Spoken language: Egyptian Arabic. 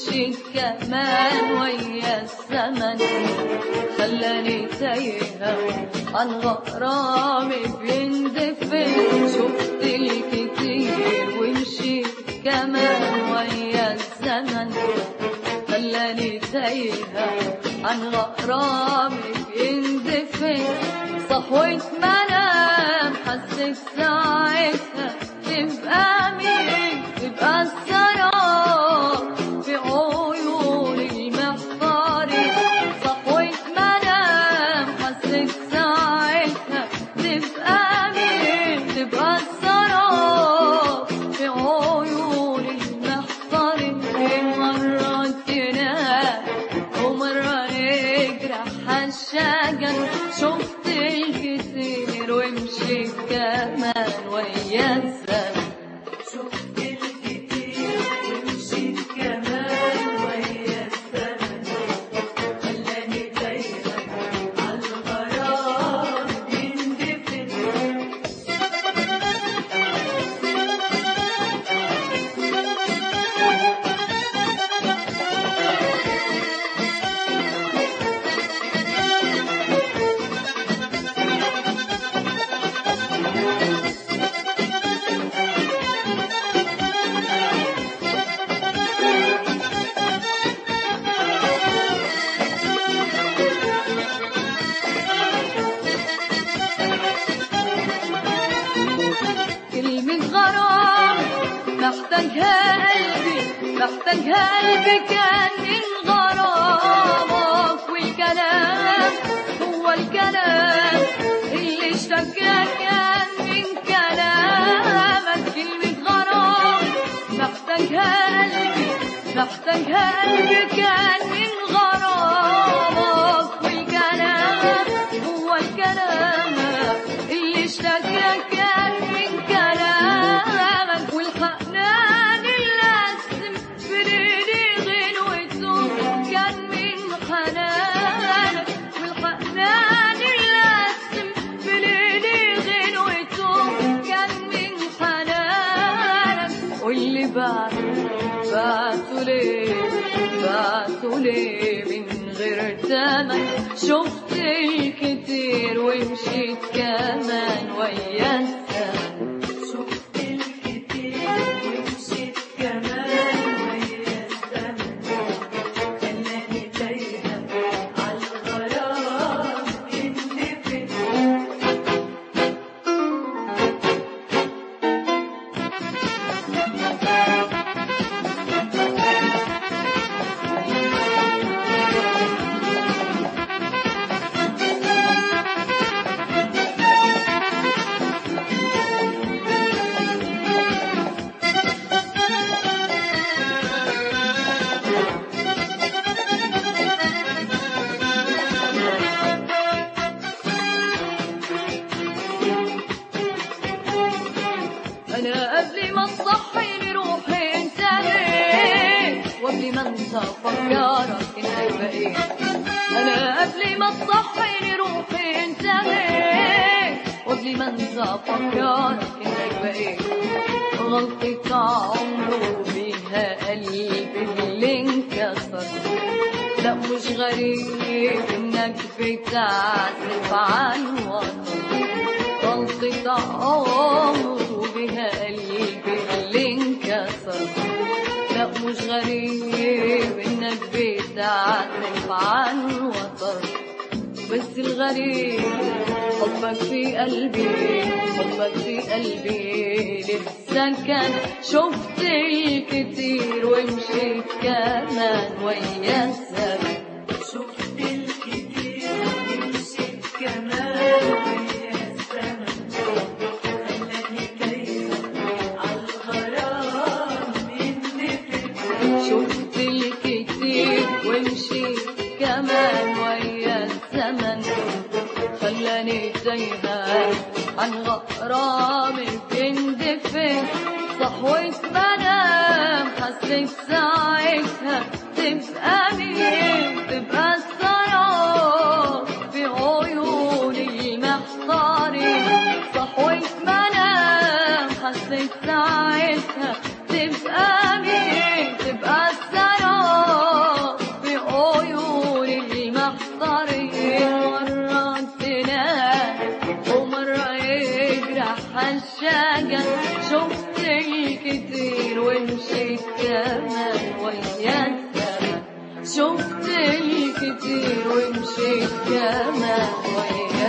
ومشيت كمان ويا الزمن خلاني تايهة عن غرامي بيندفن شفت الكتير ومشيت كمان ويا الزمن خلاني تايهة عن غرامي بيندفن صحوة منام حسيت ساعتها تبقى مين تبقى السراب في عيون المحتارين صحوة منام حسيت ساعتها تبقى مين تبقى السراب في عيون المحتارين مرة تنام ومرة يجرح الشجن شفت الكتير ومشيت كمان ويا الزمن شفت الكتير ومشيت كمان ويا الزمن خلاني تايهة عالغرام يندفن كلمة غرام محتاجها قلبي محتاجها قلبي كان من غرامك والكلام هو الكلام اللي اشتكى كان من كلامك كلمة غرام محتاجها قلبي محتاجها قلبي كان من غرامك والكلام هو الكلام اللي اشتكى كان من كلامك والحنان اللازم في ليلي غنوته كان من حنانك والحنان اللازم في ليلي غنوته كان من حنانك واللي بعد بعته ليه بعته ليه من غير تمن شفت الكتير ومشيت كمان ويا الزمن شفت الكتير ومشيت كمان ويا الزمن خلاني تايهة عالغرام يندفن انا قبل ما تصحيني روحي انتهيت وقبل ما انت افكرك انك بقيت انا قبل ما تصحيني روحي انتهيت وقبل ما انت افكرك انك بقيت غلطة عمره بيها قلبي اللي انكسر لا مش غريب انك بتعزف عن وطن غلطة عمره بها قلبي اللي انكسر لا مش غريب انك بتعزف عن وطن بس الغريب حبك في قلبي حبك في قلبي لسه كان شفت الكتير ومشيت كمان ويا الزمن شفت الكتير ومشيت كمان ويا الزمن خلاني تايهة عالغرام يندفن شفت الكتير ومشيت كمان ويا الزمن خلاني تايهة عن غرامي بيندفن صحوة منام حسيت ساعتها تبقى مين تبقى السراب في عيوني محتارين صحوة منام حسيت ساعتها تبقى مين تبقى السراب ومشيت كمان ويا الزمن شفت الكتير ومشيت كمان ويا